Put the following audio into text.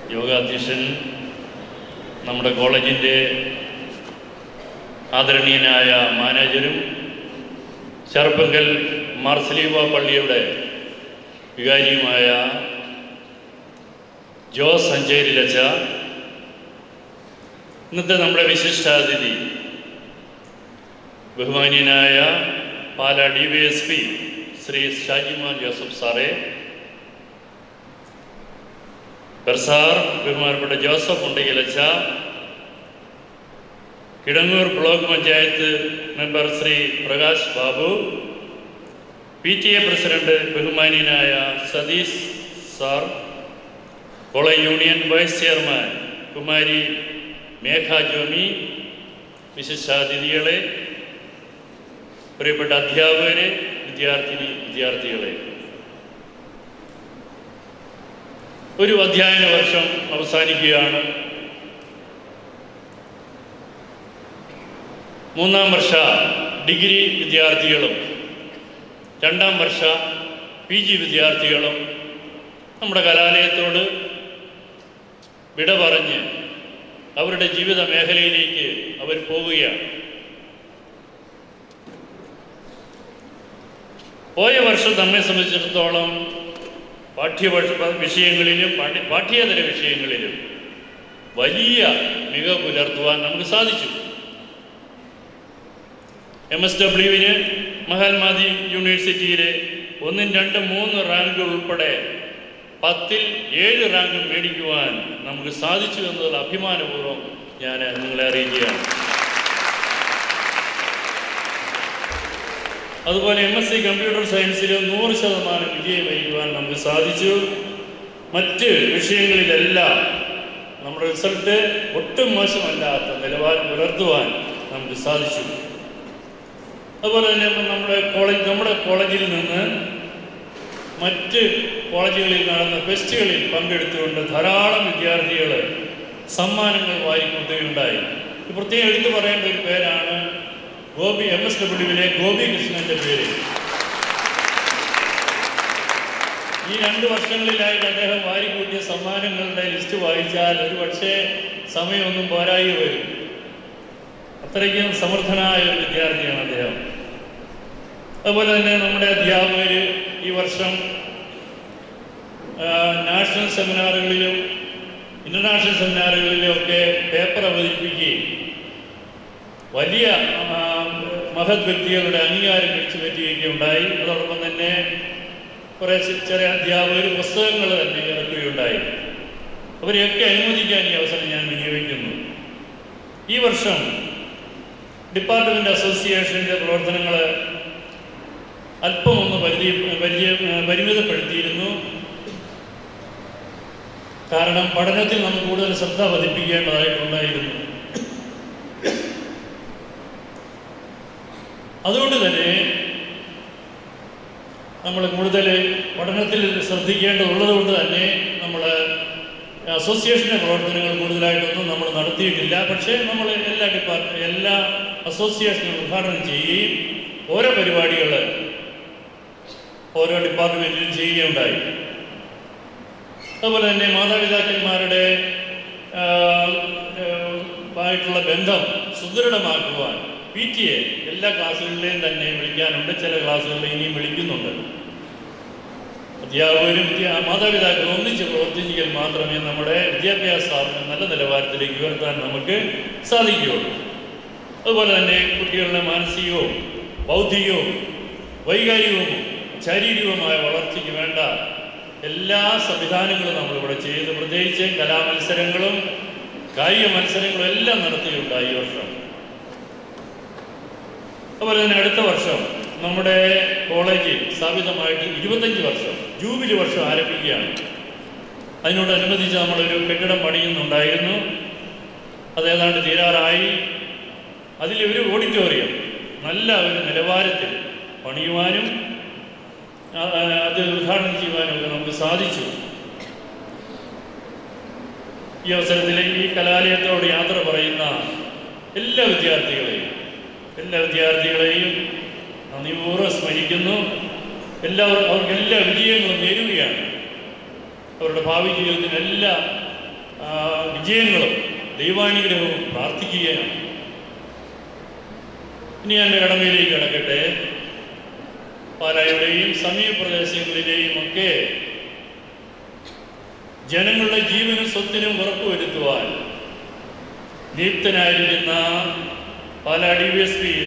യോഗാധ്യക്ഷൻ നമ്മുടെ കോളേജിൻ്റെ ആദരണീയനായ മാനേജരും ചെറുപ്പങ്കൽ മാർസലീവ പള്ളിയുടെ വികാരിയുമായ ജോസ് സഞ്ചേരിലച്ച ഇന്നത്തെ നമ്മുടെ വിശിഷ്ടാതിഥി ബഹുമാനീയനായ Pala D Y S P Shri Shajimon Joseph സാറേ ബർസാർ ബഹുമാനപ്പെട്ട ജോസഫ് ഉണ്ടയിലച്ച Kidangoor block panchayat member Shri Prakash Babu P T A president ബഹുമാനീയനായ Satheesh sir college union vice chairman കുമാരി മേഘ ജോമി വിശിഷ്ടാതിഥികളെ പ്രിയപ്പെട്ട അധ്യാപകരെ വിദ്യാർത്ഥിനി വിദ്യാർത്ഥികളെ ഒരു അധ്യയന വർഷം അവസാനിക്കുകയാണ് മൂന്നാം വർഷ ഡിഗ്രി വിദ്യാർത്ഥികളും രണ്ടാം വർഷ പി ജി വിദ്യാർത്ഥികളും നമ്മുടെ കലാലയത്തോട് വിട പറഞ്ഞ് അവരുടെ ജീവിത മേഖലയിലേക്ക് അവർ പോവുകയാണ് പോയ വർഷം നമ്മെ സംബന്ധിച്ചിടത്തോളം പാഠ്യ വിഷയങ്ങളിലും പാഠ്യ പാഠ്യേതര വിഷയങ്ങളിലും വലിയ മികവ് പുലർത്തുവാൻ നമുക്ക് സാധിച്ചു എം എസ് ഡബ്ല്യുവിന് മഹാത്മാജി യൂണിവേഴ്സിറ്റിയിലെ ഒന്നും രണ്ടും മൂന്ന് റാങ്കുകൾ ഉൾപ്പെടെ പത്തിൽ ഏഴ് റാങ്ക് മേടിക്കുവാൻ നമുക്ക് സാധിച്ചു എന്നതിൽ അഭിമാനപൂർവ്വം ഞാൻ നിങ്ങളെ അറിയിക്കുകയാണ് അതുപോലെ എം എസ് സി കമ്പ്യൂട്ടർ സയൻസിൽ നൂറ് ശതമാനം വിജയം വരിക്കുവാൻ നമുക്ക് സാധിച്ചു മറ്റ് വിഷയങ്ങളിലെല്ലാം നമ്മുടെ റിസൾട്ട് ഒട്ടും മോശമല്ലാത്ത നിലവാരം പുലർത്തുവാൻ നമുക്ക് സാധിച്ചു അതുപോലെ തന്നെ നമ്മുടെ കോളേജ് നമ്മുടെ കോളേജിൽ നിന്ന് മറ്റ് കോളേജുകളിൽ നടന്ന ഫെസ്റ്റുകളിൽ പങ്കെടുത്തുകൊണ്ട് ധാരാളം വിദ്യാർത്ഥികൾ സമ്മാനങ്ങൾ വാരിക്കൊണ്ടുകയുണ്ടായി പ്രത്യേകം എടുത്തു പറയേണ്ട ഒരു പേരാണ് ഗോപി എം എസ് ഡബ്ല്യുവിലെ ഗോപി കൃഷ്ണന്റെ പേര് ഈ രണ്ട് വർഷങ്ങളിലായിട്ട് അദ്ദേഹം വാരിക്കൂട്ടിയ സമ്മാനങ്ങളുടെ ലിസ്റ്റ് വായിച്ചാൽ ഒരു പക്ഷേ സമയമൊന്നും പോരായി വരും അത്രയ്ക്കും സമർത്ഥനായ ഒരു വിദ്യാർത്ഥിയാണ് അദ്ദേഹം അതുപോലെ തന്നെ നമ്മുടെ അധ്യാപകർ ഈ വർഷം നാഷണൽ സെമിനാറുകളിലും ഇന്റർനാഷണൽ സെമിനാറുകളിലും ഒക്കെ പേപ്പർ അവതരിപ്പിക്കുകയും വലിയ മഹത് വ്യക്തികളുടെ അംഗീകാരം പിടിച്ചു പറ്റുകയൊക്കെ ഉണ്ടായി അതോടൊപ്പം തന്നെ കുറേ ചെറിയ അധ്യാപകർ പുസ്തകങ്ങൾ തന്നെ ഇറക്കുകയുണ്ടായി അവരെയൊക്കെ അനുമോദിക്കാൻ ഈ അവസരം ഞാൻ വിനിയോഗിക്കുന്നു ഈ വർഷം ഡിപ്പാർട്ട്മെന്റ് അസോസിയേഷൻ്റെ പ്രവർത്തനങ്ങൾ അല്പം ഒന്ന് പരിധി പരിചയ പരിമിതപ്പെടുത്തിയിരുന്നു കാരണം പഠനത്തിൽ നമുക്ക് കൂടുതൽ ശ്രദ്ധ പതിപ്പിക്കേണ്ടതായിട്ടുണ്ടായിരുന്നു അതുകൊണ്ട് തന്നെ നമ്മൾ കൂടുതൽ പഠനത്തിൽ ശ്രദ്ധിക്കേണ്ടതുള്ളത് കൊണ്ട് തന്നെ നമ്മൾ അസോസിയേഷൻ്റെ പ്രവർത്തനങ്ങൾ കൂടുതലായിട്ടൊന്നും നമ്മൾ നടത്തിയിട്ടില്ല പക്ഷേ നമ്മൾ എല്ലാ ഡിപ്പാർട്ട്മെൻറ്റ് എല്ലാ അസോസിയേഷനും ഉദ്ഘാടനം ചെയ്യുകയും ഓരോ പരിപാടികൾ ഓരോ ഡിപ്പാർട്ട്മെൻറ്റിലും ചെയ്യുകയുണ്ടായി അതുപോലെ തന്നെ മാതാപിതാക്കന്മാരുടെ ആയിട്ടുള്ള ബന്ധം സുദൃഢമാക്കുവാൻ പി ടി എ എല്ലാ ക്ലാസ്സുകളിലെയും തന്നെ വിളിക്കാനുണ്ട് ചില ക്ലാസ്സുകളിൽ ഇനിയും വിളിക്കുന്നുണ്ട് അധ്യാപകരും മാതാപിതാക്കളും ഒന്നിച്ച് പ്രവർത്തിച്ചെങ്കിൽ മാത്രമേ നമ്മുടെ വിദ്യാഭ്യാസ സ്ഥാപനം നല്ല നിലവാരത്തിലേക്ക് ഉയർത്താൻ നമുക്ക് സാധിക്കുകയുള്ളൂ അതുപോലെ തന്നെ കുട്ടികളുടെ മാനസികവും ബൗദ്ധികവും വൈകാരികവും ശാരീരികവുമായ വളർച്ചയ്ക്ക് വേണ്ട എല്ലാ സംവിധാനങ്ങളും നമ്മളിവിടെ ചെയ്തു പ്രത്യേകിച്ച് കലാമത്സരങ്ങളും കായിക മത്സരങ്ങളും എല്ലാം നടത്തുകയുണ്ടായി ഈ വർഷം അതുപോലെ തന്നെ അടുത്ത വർഷം നമ്മുടെ കോളേജ് സ്ഥാപിതമായിട്ട് ഇരുപത്തഞ്ച് വർഷം ജൂബിലി വർഷം ആരംഭിക്കുകയാണ് അതിനോടനുബന്ധിച്ച് നമ്മളൊരു കെട്ടിടം പണിയുന്നുണ്ടായിരുന്നു അത് ഏതാണ്ട് തീരാറായി അതിൽ ഒരു ഓഡിറ്റോറിയം നല്ല ഒരു നിലവാരത്തിൽ പണിയുവാനും അത് ഉദ്ഘാടനം ചെയ്യുവാനും ഒക്കെ നമുക്ക് സാധിച്ചു ഈ അവസരത്തിൽ ഈ കലാലയത്തോട് യാത്ര പറയുന്ന എല്ലാ വിദ്യാർത്ഥികളെയും എല്ലാ വിദ്യാർത്ഥികളെയും നന്ദിപൂർവ്വം സ്മരിക്കുന്നു എല്ലാവരും അവർക്ക് എല്ലാ വിജയങ്ങളും നേരുകയാണ് അവരുടെ ഭാവി ജീവിതത്തിന് എല്ലാ ആ, വിജയങ്ങളും ദൈവാനുഗ്രഹവും പ്രാർത്ഥിക്കുകയാണ് ഇനി എൻ്റെ കടമയിലേക്ക് കിടക്കട്ടെ പാലായുടെയും സമീപ പ്രദേശങ്ങളിലെയും ഒക്കെ ജനങ്ങളുടെ ജീവനും സ്വത്തിനും ഉറപ്പുവരുത്തുവാൻ നിയുക്തനായിരിക്കുന്ന Pala D V S P